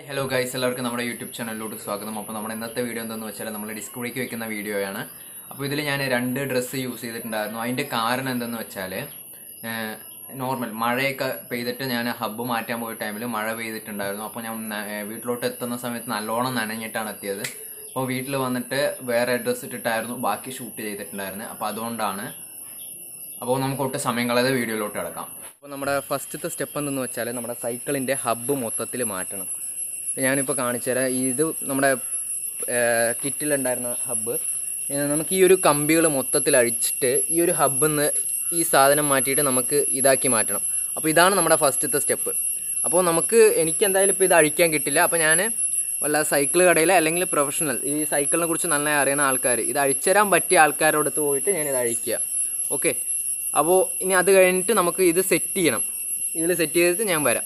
hello guys എല്ലാവർക്കും നമ്മുടെ YouTube ചാനലിലോട്ട് സ്വാഗതം അപ്പോൾ നമ്മുടെ ഇന്നത്തെ വീഡിയോ എന്താണെന്ന് വെച്ചാൽ നമ്മൾ ഡിസ്ക് ബ്രേക്ക് വെക്കുന്ന വീഡിയോയാണ് അപ്പോൾ ഇതിൽ ഞാൻ രണ്ട് ഡ്രസ്സ് യൂസ് ചെയ്തിട്ടുണ്ടായിരുന്നു അതിൻ്റെ കാരണം എന്തെന്ന് വെച്ചാൽ നോർമൽ മഴയൊക്കെ പെയ്തിട്ട് ഞാൻ ഹബ്ബ് മാറ്റാൻ പോയ ടൈമിൽ മഴ പെയ്തിട്ടുണ്ടായിരുന്നു അപ്പോൾ ഞാൻ ന- ഏ, വീട്ടിലോട്ട് എത്തുന്ന സമയത്ത് നല്ലോണം നനഞ്ഞിട്ടാണ് എത്തിയത് അപ്പോൾ വീട്ടിൽ വന്നിട്ട് വേറെ ഡ്രസ്സ് ഇട്ടിട്ടായിരുന്നു ബാക്കി ഷൂട്ട് ചെയ്തിട്ടുണ്ടായിരുന്നത് അപ്പോൾ അതുകൊണ്ടാണ് അപ്പോൾ നമുക്ക് ഒട്ടും സമയം കളയാതെ വീഡിയോയിലോട്ട് കിടക്കാം അപ്പോൾ നമ്മുടെ ഫസ്റ്റത്തെ സ്റ്റെപ്പ് എന്തെന്ന് വെച്ചാൽ നമ്മുടെ സൈക്കിളിൻ്റെ ഹബ്ബ് മൊത്തത്തിൽ മാറ്റണം ഇപ്പം ഞാനിപ്പോൾ കാണിച്ചു തരാം ഇത് നമ്മുടെ കിറ്റിലുണ്ടായിരുന്ന ഹബ്ബ് നമുക്ക് ഈ ഒരു കമ്പികൾ മൊത്തത്തിൽ അഴിച്ചിട്ട് ഈ ഒരു ഹബ്ബിൽ നിന്ന് ഈ സാധനം മാറ്റിയിട്ട് നമുക്ക് ഇതാക്കി മാറ്റണം അപ്പോൾ ഇതാണ് നമ്മുടെ ഫസ്റ്റത്തെ സ്റ്റെപ്പ് അപ്പോൾ നമുക്ക് എനിക്ക് എന്തായാലും ഇപ്പോൾ ഇത് അഴിക്കാൻ കിട്ടില്ല അപ്പോൾ ഞാൻ വല്ല സൈക്കിൾ കടയിൽ അല്ലെങ്കിൽ പ്രൊഫഷണൽ ഈ സൈക്കിളിനെ കുറിച്ച് നന്നായി അറിയുന്ന ആൾക്കാർ ഇത് അഴിച്ചുതരാൻ പറ്റിയ ആൾക്കാരോടത്ത് പോയിട്ട് ഞാൻ ഇത് അഴിക്കുക ഓക്കെ അപ്പോൾ ഇനി അത് കഴിഞ്ഞിട്ട് നമുക്ക് ഇത് സെറ്റ് ചെയ്യണം ഇതിൽ സെറ്റ് ചെയ്തിട്ട് ഞാൻ വരാം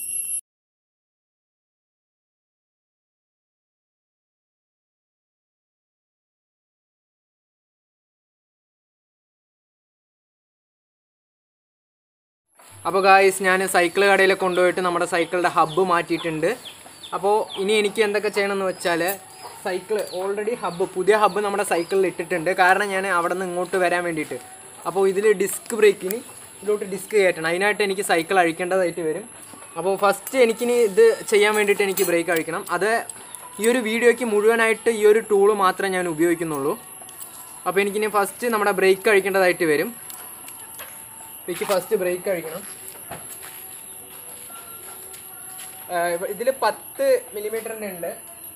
അപ്പോൾ ഗായ്സ് ഞാൻ സൈക്കിൾ കടയിൽ കൊണ്ടുപോയിട്ട് നമ്മുടെ സൈക്കിളിൻ്റെ ഹബ്ബ് മാറ്റിയിട്ടുണ്ട് അപ്പോൾ ഇനി എനിക്ക് എന്തൊക്കെ ചെയ്യണമെന്ന് വെച്ചാൽ സൈക്കിൾ ഓൾറെഡി ഹബ്ബ് പുതിയ ഹബ്ബ് നമ്മുടെ സൈക്കിളിൽ ഇട്ടിട്ടുണ്ട് കാരണം ഞാൻ അവിടെ നിന്ന് ഇങ്ങോട്ട് വരാൻ വേണ്ടിയിട്ട് അപ്പോൾ ഇതിൽ ഡിസ്ക് ബ്രേക്കിന് ഇതിലോട്ട് ഡിസ്ക് കയറ്റണം അതിനായിട്ട് എനിക്ക് സൈക്കിൾ അഴിക്കേണ്ടതായിട്ട് വരും അപ്പോൾ ഫസ്റ്റ് എനിക്കിനി ഇത് ചെയ്യാൻ വേണ്ടിയിട്ട് എനിക്ക് ബ്രേക്ക് അഴിക്കണം അത് ഈ ഒരു വീഡിയോയ്ക്ക് മുഴുവനായിട്ട് ഈ ഒരു ടൂള് മാത്രമേ ഞാൻ ഉപയോഗിക്കുന്നുള്ളൂ അപ്പോൾ എനിക്കിനി ഫസ്റ്റ് നമ്മുടെ ബ്രേക്ക് അഴിക്കേണ്ടതായിട്ട് വരും എനിക്ക് ഫസ്റ്റ് ബ്രേക്ക് അഴിക്കണം ഇതിൽ പത്ത് മില്ലിമീറ്ററിൻ്റെ ഉണ്ട്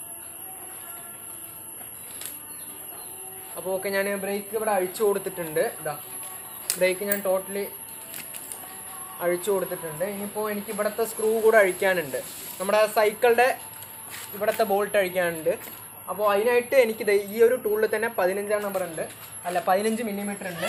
അപ്പോൾ ഓക്കെ ഞാൻ ബ്രേക്ക് ഇവിടെ അഴിച്ചു കൊടുത്തിട്ടുണ്ട് ഇതാ ബ്രേക്ക് ഞാൻ ടോട്ടലി അഴിച്ചു കൊടുത്തിട്ടുണ്ട് ഇനിയിപ്പോൾ എനിക്ക് ഇവിടുത്തെ സ്ക്രൂ കൂടെ അഴിക്കാനുണ്ട് നമ്മുടെ സൈക്കിളുടെ ഇവിടുത്തെ ബോൾട്ട് അഴിക്കാനുണ്ട് അപ്പോൾ അതിനായിട്ട് എനിക്ക് ദേ ഈ ഒരു ടൂളിൽ തന്നെ പതിനഞ്ചാം നമ്പർ ഉണ്ട് അല്ല പതിനഞ്ച് മില്ലിമീറ്റർ ഉണ്ട്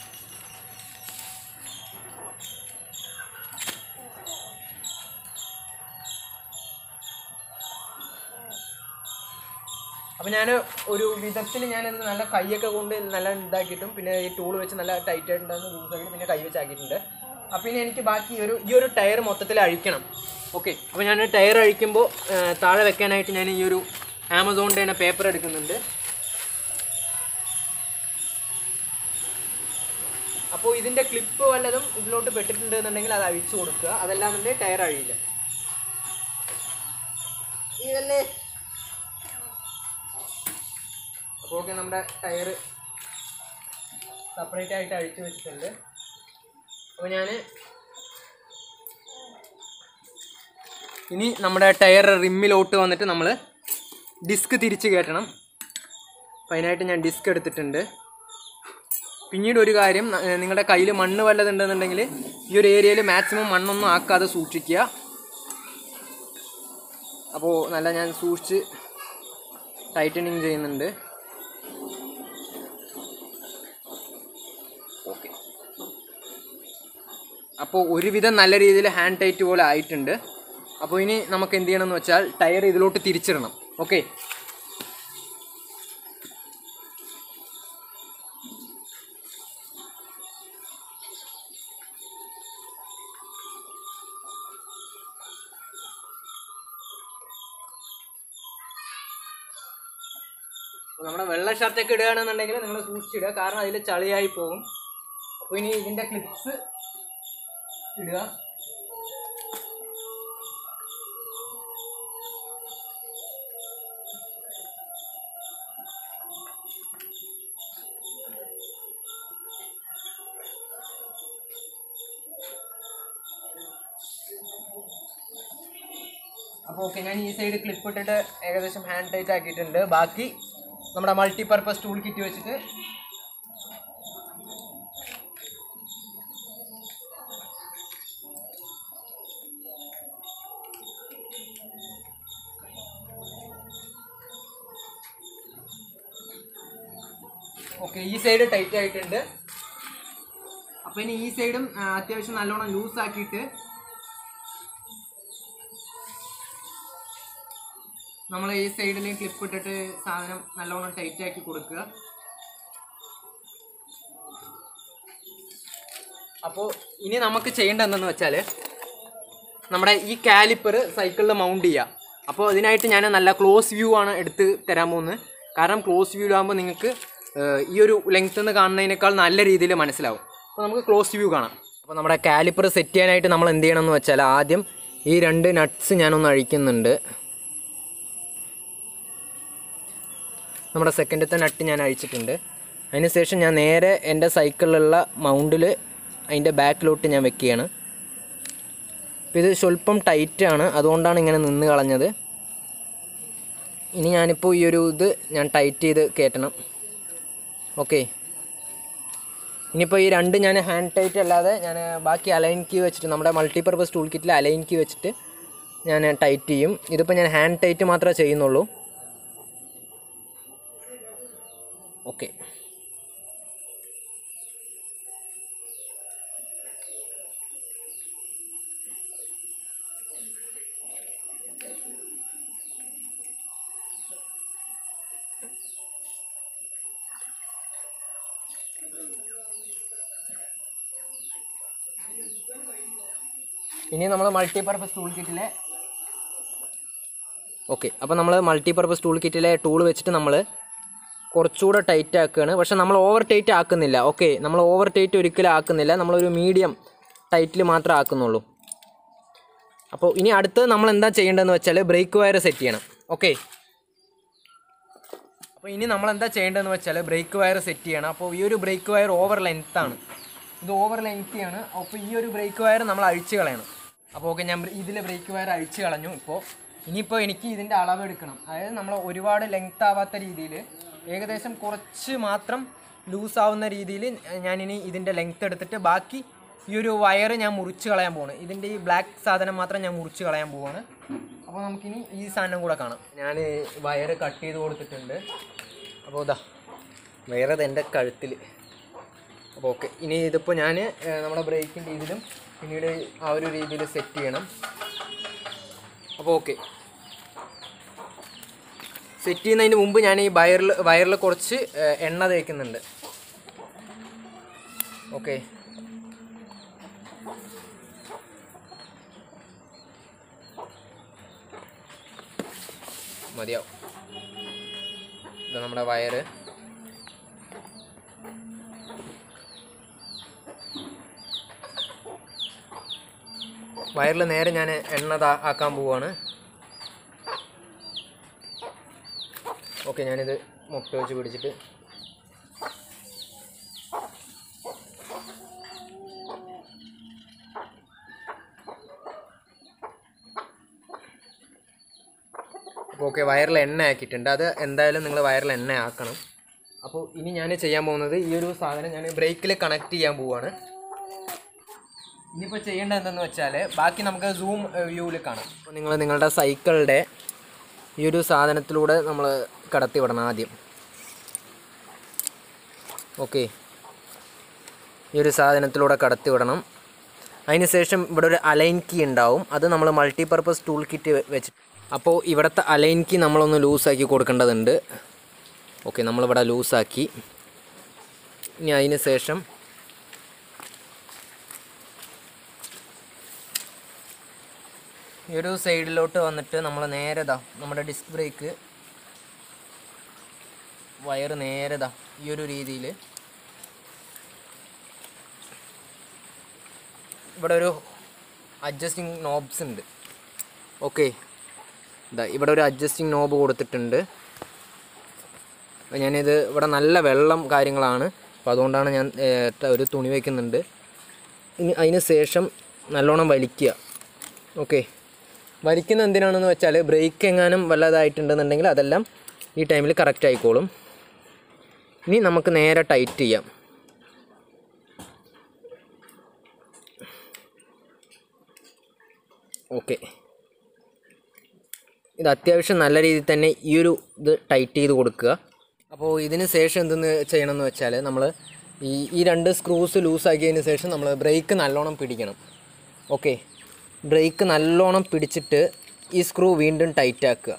അപ്പോൾ ഞാൻ ഒരു വിധത്തിൽ ഞാനത് നല്ല കൈയൊക്കെ കൊണ്ട് നല്ല ഇതാക്കിയിട്ടും പിന്നെ ഈ ടൂൾ വെച്ച് നല്ല ടൈറ്റ് ആയിട്ടുണ്ടാകുന്ന ലൂസ് ആക്കിയിട്ട് പിന്നെ കൈ വെച്ച് ആക്കിയിട്ടുണ്ട് അപ്പോൾ ഇനി എനിക്ക് ബാക്കി ഒരു ഈ ഒരു ടയർ മൊത്തത്തിൽ അഴിക്കണം ഓക്കെ അപ്പോൾ ഞാൻ ടയർ അഴിക്കുമ്പോൾ താഴെ വെക്കാനായിട്ട് ഞാൻ ഈ ഒരു ആമസോണിൻ്റെ തന്നെ പേപ്പർ എടുക്കുന്നുണ്ട് അപ്പോൾ ഇതിൻ്റെ ക്ലിപ്പ് വല്ലതും ഇതിലോട്ട് പെട്ടിട്ടുണ്ട് എന്നുണ്ടെങ്കിൽ അത് അഴിച്ചു കൊടുക്കുക അതല്ലാന്നുണ്ടെങ്കിൽ ടയർ അഴിയില്ല ഇതല്ലേ അപ്പോൾ ഓക്കെ നമ്മുടെ ടയർ സെപ്പറേറ്റ് ആയിട്ട് അഴിച്ചു വെച്ചിട്ടുണ്ട് അപ്പോൾ ഞാൻ ഇനി നമ്മുടെ ടയർ റിമ്മിലോട്ട് വന്നിട്ട് നമ്മൾ ഡിസ്ക് തിരിച്ച് കയറ്റണം അപ്പോൾ അതിനായിട്ട് ഞാൻ ഡിസ്ക് എടുത്തിട്ടുണ്ട് പിന്നീട് ഒരു കാര്യം ന- ഏ, നിങ്ങളുടെ കയ്യിൽ മണ്ണ് വല്ലതുണ്ടെന്നുണ്ടെങ്കിൽ ഈ ഒരു ഏരിയയിൽ മാക്സിമം മണ്ണൊന്നും ആക്കാതെ സൂക്ഷിക്കുക അപ്പോൾ നല്ല ഞാൻ സൂക്ഷിച്ച് ടൈറ്റനിങ് ചെയ്യുന്നുണ്ട് ഓക്കെ അപ്പോൾ ഒരുവിധം നല്ല രീതിയിൽ ഹാൻഡ് ടൈറ്റ് പോലെ ആയിട്ടുണ്ട് അപ്പോൾ ഇനി നമുക്ക് എന്ത് ചെയ്യണമെന്ന് വെച്ചാൽ ടയർ ഇതിലോട്ട് തിരിച്ചിടണം ഓക്കെ അപ്പോൾ നമ്മുടെ വെള്ള ഷർട്ടൊക്കെ ഇടുകയാണെന്നുണ്ടെങ്കിൽ നിങ്ങൾ സൂക്ഷിച്ചിടുക കാരണം അതിൽ ചളിയായി പോകും അപ്പോൾ ഇനി ഇതിൻ്റെ ക്ലിപ്സ് ഇടുക അപ്പോൾ ഓക്കെ ഞാൻ ഈ സൈഡ് ക്ലിപ്പ് ഇട്ടിട്ട് ഏകദേശം ഹാൻഡ് ടൈറ്റ് ആക്കിയിട്ടുണ്ട് ബാക്കി നമ്മുടെ മൾട്ടിപർപ്പസ് ടൂൾ കിറ്റ് വെച്ചിട്ട് ഓക്കെ ഈ സൈഡ് ടൈറ്റ് ആയിട്ടുണ്ട് അപ്പോൾ ഇനി ഈ സൈഡും ആ, അത്യാവശ്യം നല്ലോണം ലൂസ് ആക്കിയിട്ട് നമ്മൾ ഈ സൈഡിൽ ക്ലിപ്പ് ഇട്ടിട്ട് സാധനം നല്ലോണം ടൈറ്റ് ആക്കി കൊടുക്കുക അപ്പോൾ ഇനി നമുക്ക് ചെയ്യേണ്ടത് എന്തെന്ന് വെച്ചാൽ നമ്മുടെ ഈ കാലിപ്പർ സൈക്കിളിൽ മൗണ്ട് ചെയ്യുക അപ്പോൾ ഇതിനായിട്ട് ഞാൻ നല്ല ക്ലോസ് വ്യൂ ആണ് എടുത്ത് തരാൻ പോകുന്നത് കാരണം ക്ലോസ് വ്യൂ ആകുമ്പോൾ നിങ്ങൾക്ക് ഏഹ്, ഈ ഒരു ലെങ്ത് നിന്ന് കാണുന്നതിനേക്കാൾ നല്ല രീതിയിൽ മനസ്സിലാവും അപ്പോൾ നമുക്ക് ക്ലോസ് വ്യൂ കാണാം അപ്പോൾ നമ്മുടെ കാലിപ്പർ സെറ്റ് ചെയ്യാനായിട്ട് നമ്മൾ എന്ത് ചെയ്യണം എന്ന് വെച്ചാൽ ആദ്യം ഈ രണ്ട് നട്ട്സ് ഞാനൊന്ന് അഴിക്കുന്നുണ്ട് നമ്മുടെ സെക്കൻഡത്തെ നട്ട് ഞാൻ അഴിച്ചിട്ടുണ്ട് അതിനുശേഷം ഞാൻ നേരെ എൻ്റെ സൈക്കിളിലുള്ള മൗണ്ടിൽ അതിൻ്റെ ബാക്കിലോട്ട് ഞാൻ വെക്കുകയാണ് അപ്പോൾ ഇത് സ്വല്പം ടൈറ്റാണ് അതുകൊണ്ടാണ് ഇങ്ങനെ നിന്ന് കളഞ്ഞത് ഇനി ഞാനിപ്പോൾ ഈ ഒരു ഇത് ഞാൻ ടൈറ്റ് ചെയ്ത് കയറ്റണം ഓക്കെ ഇനിയിപ്പോൾ ഈ രണ്ട് ഞാൻ ഹാൻഡ് ടൈറ്റ് അല്ലാതെ ഞാൻ ബാക്കി അലൈൻ കീ വെച്ചിട്ട് നമ്മുടെ മൾട്ടിപർപ്പസ് ടൂൾ കിറ്റിൽ അലൈൻ കീ വെച്ചിട്ട് ഞാൻ ടൈറ്റ് ചെയ്യും ഇതിപ്പോൾ ഞാൻ ഹാൻഡ് ടൈറ്റ് മാത്രമേ ചെയ്യുന്നുള്ളൂ ഓക്കെ ഇനി നമ്മൾ മൾട്ടിപർപ്പസ് ടൂൾ കിറ്റിലെ ഓക്കെ അപ്പോൾ നമ്മൾ മൾട്ടിപർപ്പസ് ടൂൾ കിറ്റിലെ ടൂൾ വെച്ചിട്ട് നമ്മൾ കുറച്ചുകൂടെ ടൈറ്റ് ആക്കുകയാണ് പക്ഷെ നമ്മൾ ഓവർ ടൈറ്റ് ആക്കുന്നില്ല ഓക്കെ നമ്മൾ ഓവർ ടൈറ്റ് ഒരിക്കലും ആക്കുന്നില്ല നമ്മളൊരു മീഡിയം ടൈറ്റിൽ മാത്രമേ ആക്കുന്നുള്ളൂ അപ്പോൾ ഇനി അടുത്തത് നമ്മൾ എന്താ ചെയ്യേണ്ടതെന്ന് വെച്ചാൽ ബ്രേക്ക് വയർ സെറ്റ് ചെയ്യണം ഓക്കെ അപ്പോൾ ഇനി നമ്മൾ എന്താ ചെയ്യേണ്ടതെന്ന് വെച്ചാൽ ബ്രേക്ക് വയർ സെറ്റ് ചെയ്യണം അപ്പോൾ ഈ ഒരു ബ്രേക്ക് വയർ ഓവർ ലെങ്ത് ആണ് ഇത് ഓവർ ലെങ്ത് ആണ് അപ്പോൾ ഈ ഒരു ബ്രേക്ക് വയർ നമ്മൾ അഴിച്ച് കളയണം അപ്പോൾ ഓക്കെ ഞാൻ ഇതിൽ ബ്രേക്ക് വയർ അഴിച്ച് കളഞ്ഞു ഇപ്പോൾ ഇനിയിപ്പോൾ എനിക്ക് ഇതിൻ്റെ അളവ് എടുക്കണം അതായത് നമ്മൾ ഒരുപാട് ലെങ്ത് ആവാത്ത രീതിയിൽ ഏകദേശം കുറച്ച് മാത്രം ലൂസ് ആവുന്ന രീതിയിൽ ഞാനിനി ഇതിൻ്റെ ലെങ്ത് എടുത്തിട്ട് ബാക്കി ഈ ഒരു വയർ ഞാൻ മുറിച്ച് കളയാൻ പോവാണ് ഇതിൻ്റെ ഈ ബ്ലാക്ക് സാധനം മാത്രം ഞാൻ മുറിച്ച് കളയാൻ പോവാണ് അപ്പോൾ നമുക്കിനി ഈ സാധനം കൂടെ കാണാം ഞാൻ വയർ കട്ട് ചെയ്ത് കൊടുത്തിട്ടുണ്ട് അപ്പോൾ ഇതാ വയർ എൻ്റെ കഴുത്തിൽ അപ്പോൾ ഓക്കെ ഇനി ഇതിപ്പോൾ ഞാൻ നമ്മുടെ ബ്രേക്കിൻ്റെ ഇതിലും പിന്നീട് ആ ഒരു രീതിയിൽ സെറ്റ് ചെയ്യണം അപ്പോൾ ഓക്കെ സെറ്റ് ചെയ്യുന്നതിന് മുമ്പ് ഞാൻ ഈ വയറിൽ വയറിൽ കുറച്ച് ഏഹ്, എണ്ണ തേക്കുന്നുണ്ട് ഓക്കെ മതിയാവും ഇത് നമ്മുടെ വയറ് വയറിൽ നേരെ ഞാൻ എണ്ണ താ- ആക്കാൻ പോവാണ് ഓക്കെ ഞാനിത് മുട്ട വെച്ച് പിടിച്ചിട്ട് ഓക്കെ വയറിൽ എണ്ണ ആക്കിയിട്ടുണ്ട് അത് എന്തായാലും നിങ്ങൾ വയറിൽ എണ്ണ ആക്കണം അപ്പോൾ ഇനി ഞാൻ ചെയ്യാൻ പോകുന്നത് ഈ ഒരു സാധനം ഞാൻ ബ്രേക്കിൽ കണക്ട് ചെയ്യാൻ പോവുകയാണ് ഇനിയിപ്പോൾ ചെയ്യേണ്ടത് എന്തെന്ന് വെച്ചാൽ ബാക്കി നമുക്ക് സൂം വ്യൂവിൽ കാണാം അപ്പോൾ നിങ്ങൾ നിങ്ങളുടെ സൈക്കിളിൻ്റെ ഈ ഒരു സാധനത്തിലൂടെ നമ്മൾ കടത്തി വിടണം ആദ്യം ഓക്കെ ഈ ഒരു സാധനത്തിലൂടെ കടത്തി വിടണം അതിന് ശേഷം ഇവിടെ ഒരു അലൈൻ കീ ഉണ്ടാവും അത് നമ്മൾ മൾട്ടിപർപ്പസ് ടൂൾ കിറ്റ് വെച്ച് അപ്പോൾ ഇവിടുത്തെ അലൈൻ കീ നമ്മളൊന്ന് ലൂസാക്കി കൊടുക്കേണ്ടതുണ്ട് ഓക്കെ നമ്മളിവിടെ ലൂസാക്കി ഇനി അതിന് ശേഷം ഈ ഒരു സൈഡിലോട്ട് വന്നിട്ട് നമ്മൾ നേരെതാ നമ്മുടെ ഡിസ്ക് ബ്രേക്ക് വയർ നേരെതാ ഈ ഒരു രീതിയിൽ ഇവിടെ ഒരു അഡ്ജസ്റ്റിംഗ് നോബ്സ് ഉണ്ട് ഓക്കെ ഇതാ ഇവിടെ ഒരു അഡ്ജസ്റ്റിംഗ് നോബ് കൊടുത്തിട്ടുണ്ട് അപ്പോൾ ഞാനിത് ഇവിടെ നല്ല വെള്ളം കാര്യങ്ങളാണ് അപ്പോൾ അതുകൊണ്ടാണ് ഞാൻ ഏർ, ത- ഒരു തുണി വയ്ക്കുന്നുണ്ട് ഇനി അതിന് ശേഷം നല്ലോണം വലിക്കുക ഓക്കെ വലിക്കുന്ന എന്തിനാണെന്ന് വെച്ചാൽ ബ്രേക്ക് എങ്ങാനും വല്ലതായിട്ടുണ്ടെന്നുണ്ടെങ്കിൽ അതെല്ലാം ഈ ടൈമിൽ കറക്റ്റ് ആയിക്കോളും ഇനി നമുക്ക് നേരെ ടൈറ്റ് ചെയ്യാം ഓക്കെ ഇത് അത്യാവശ്യം നല്ല രീതിയിൽ തന്നെ ഈ ഒരു ഇത് ടൈറ്റ് ചെയ്ത് കൊടുക്കുക അപ്പോൾ ഇതിന് ശേഷം എന്തെന്ന് ചെയ്യണമെന്ന് വെച്ചാൽ നമ്മൾ ഈ ഈ രണ്ട് സ്ക്രൂസ് ലൂസാക്കിയതിന് ശേഷം നമ്മൾ ബ്രേക്ക് നല്ലോണം പിടിക്കണം ഓക്കെ ബ്രേക്ക് നല്ലോണം പിടിച്ചിട്ട് ഈ സ്ക്രൂ വീണ്ടും ടൈറ്റ് ആക്കുക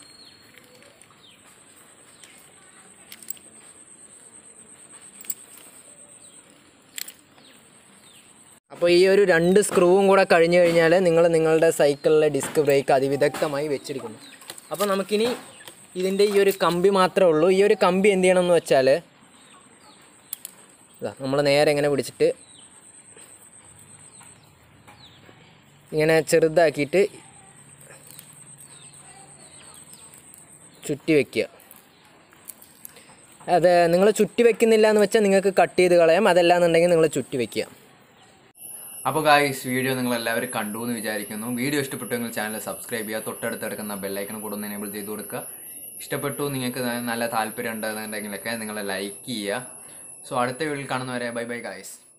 അപ്പോൾ ഈ ഒരു രണ്ട് സ്ക്രൂവും കൂടെ കഴിഞ്ഞു കഴിഞ്ഞാൽ നിങ്ങൾ നിങ്ങളുടെ സൈക്കിളിലെ ഡിസ്ക് ബ്രേക്ക് അതിവിദഗ്ധമായി വെച്ചിരിക്കുന്നു അപ്പോൾ നമുക്കിനി ഇതിൻ്റെ ഈ ഒരു കമ്പി മാത്രമേ ഉള്ളൂ ഈ ഒരു കമ്പി എന്ത് ചെയ്യണമെന്ന് വെച്ചാൽ ഇതാ നമ്മൾ നേരെ ഇങ്ങനെ പിടിച്ചിട്ട് ഇങ്ങനെ ചെറുതാക്കിയിട്ട് ചുറ്റി വെക്കുക അത് നിങ്ങൾ ചുറ്റി വെക്കുന്നില്ല എന്ന് വെച്ചാൽ നിങ്ങൾക്ക് കട്ട് ചെയ്ത് കളയാം അതല്ല എന്നുണ്ടെങ്കിൽ നിങ്ങൾ ചുറ്റി വെക്കുക അപ്പോൾ ഗായ്സ് വീഡിയോ നിങ്ങൾ എല്ലാവരും കണ്ടു എന്ന് വിചാരിക്കുന്നു വീഡിയോ ഇഷ്ടപ്പെട്ടുവെങ്കിൽ ചാനൽ സബ്സ്ക്രൈബ് ചെയ്യുക തൊട്ടടുത്ത് കിടക്കുന്ന ബെല്ലൈക്കൺ കൂടെ ഒന്ന് എനേബിൾ ചെയ്ത് കൊടുക്കുക ഇഷ്ടപ്പെട്ടു നിങ്ങൾക്ക് നല്ല താല്പര്യം ഉണ്ടെന്നുണ്ടെങ്കിലൊക്കെ നിങ്ങൾ ലൈക്ക് ചെയ്യുക സോ അടുത്ത വീഡിയോയിൽ കാണുന്നവരെ ബൈ ബൈ ഗായ്സ്